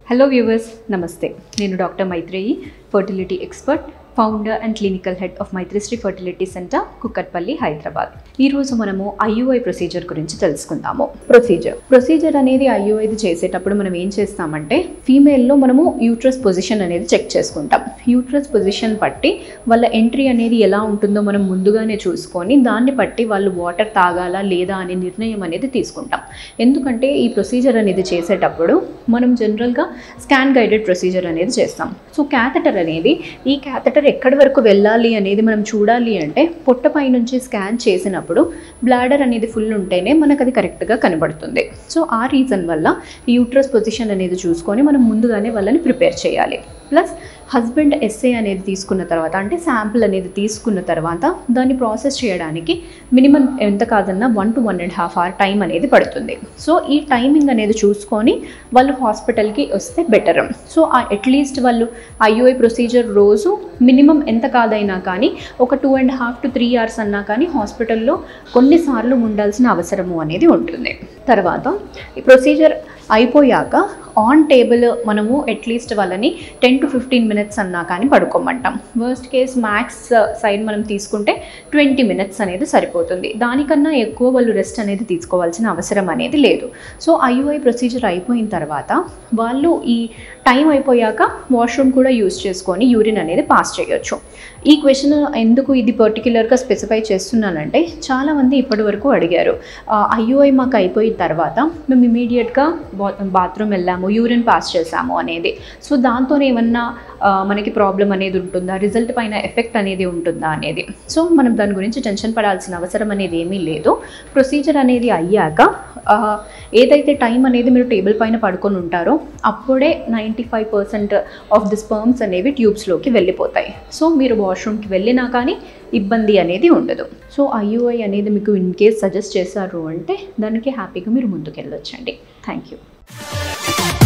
hello viewers నమస్తే నేను doctor Maitreyi fertility expert founder and clinical head of Maitrisri fertility centre Kukatpally Hyderabad ఈరోజు మనము ఐయుఐ ప్రొసీజర్ గురించి తెలుసుకుందాము ప్రొసీజర్ ప్రొసీజర్ అనేది ఐయుఐది చేసేటప్పుడు మనం ఏం చేస్తామంటే ఫీమేల్లో మనము యూట్రస్ పొజిషన్ అనేది చెక్ చేసుకుంటాం యూట్రస్ పొజిషన్ బట్టి వాళ్ళ ఎంట్రీ అనేది ఎలా ఉంటుందో మనం ముందుగానే చూసుకొని దాన్ని బట్టి వాళ్ళు వాటర్ తాగాలా లేదా అనే నిర్ణయం అనేది తీసుకుంటాం ఎందుకంటే ఈ ప్రొసీజర్ అనేది చేసేటప్పుడు మనం జనరల్గా స్కాన్ గైడెడ్ ప్రొసీజర్ అనేది చేస్తాం సో క్యాథెటర్ అనేది ఈ క్యాథెటర్ ఎక్కడి వరకు వెళ్ళాలి అనేది మనం చూడాలి అంటే పొట్టపై నుంచి స్కాన్ చేసినప్పుడు బ్లాడర్ అనేది ఫుల్ ఉంటేనే మనకు అది కరెక్ట్గా కనబడుతుంది సో ఆ రీజన్ వల్ల ఈ యూట్రస్ పొజిషన్ అనేది చూసుకొని మనం ముందుగానే వాళ్ళని ప్రిపేర్ చేయాలి ప్లస్ హస్బెండ్ ఎస్ఏ అనేది తీసుకున్న తర్వాత అంటే శాంపుల్ అనేది తీసుకున్న తర్వాత దాన్ని ప్రాసెస్ చేయడానికి మినిమం ఎంత కాదన్నా one two one and half hour time అనేది పడుతుంది సో ఈ టైమింగ్ అనేది చూసుకొని వాళ్ళు హాస్పిటల్కి వస్తే బెటర్ సో అట్లీస్ట్ వాళ్ళు ఐయుఐ ప్రొసీజర్ రోజు మినిమం ఎంత కాదైనా కానీ ఒక two and half to three hours అన్నా కానీ హాస్పిటల్లో కొన్నిసార్లు ఉండాల్సిన అవసరము అనేది ఉంటుంది తర్వాత ఈ ప్రొసీజర్ అయిపోయాక ఆన్ టేబుల్ మనము అట్లీస్ట్ వాళ్ళని టెన్ టు ఫిఫ్టీన్ మినిట్స్ అన్నా కానీ పడుకోమంటాం వర్స్ట్ కేస్ మ్యాక్స్ సైడ్ మనం తీసుకుంటే ట్వంటీ మినిట్స్ అనేది సరిపోతుంది దానికన్నా ఎక్కువ వాళ్ళు రెస్ట్ అనేది తీసుకోవాల్సిన అవసరం అనేది లేదు సో ఐయుఐ ప్రొసీజర్ అయిపోయిన తర్వాత వాళ్ళు ఈ టైం అయిపోయాక వాష్రూమ్ కూడా యూస్ చేసుకొని యూరిన్ అనేది పాస్ చేయొచ్చు ఈ క్వశ్చన్ ఎందుకు ఇది పర్టికులర్గా స్పెసిఫై చేస్తున్నానంటే చాలామంది ఇప్పటి వరకు అడిగారు ఐయుఐ మాకు అయిపోయిన తర్వాత మేము ఇమీడియట్గా బా బాత్రూమ్ వెళ్ళాము యూరిన్ పాస్ చేసాము అనేది సో దాంతో ఏమన్నా ఆ, మనకి ప్రాబ్లం అనేది ఉంటుందా రిజల్ట్ పైన ఎఫెక్ట్ అనేది ఉంటుందా అనేది సో మనం దాని గురించి టెన్షన్ పడాల్సిన అవసరం అనేది ఏమీ లేదు ప్రొసీజర్ అనేది అయ్యాక ఆ, ఏదైతే టైం అనేది మీరు టేబుల్ పైన పడుకొని ఉంటారో అప్పుడే ninety five percent of the sperms అనేవి ట్యూబ్స్లోకి వెళ్ళిపోతాయి సో మీరు వాష్రూమ్కి వెళ్ళినా కానీ ఇబ్బంది అనేది ఉండదు సో ఐయుఐ అనేది మీకు ఇన్ కేస్ సజెస్ట్ చేశారు అంటే దానికి హ్యాపీగా మీరు ముందుకు వెళ్ళొచ్చండి థ్యాంక్ యూ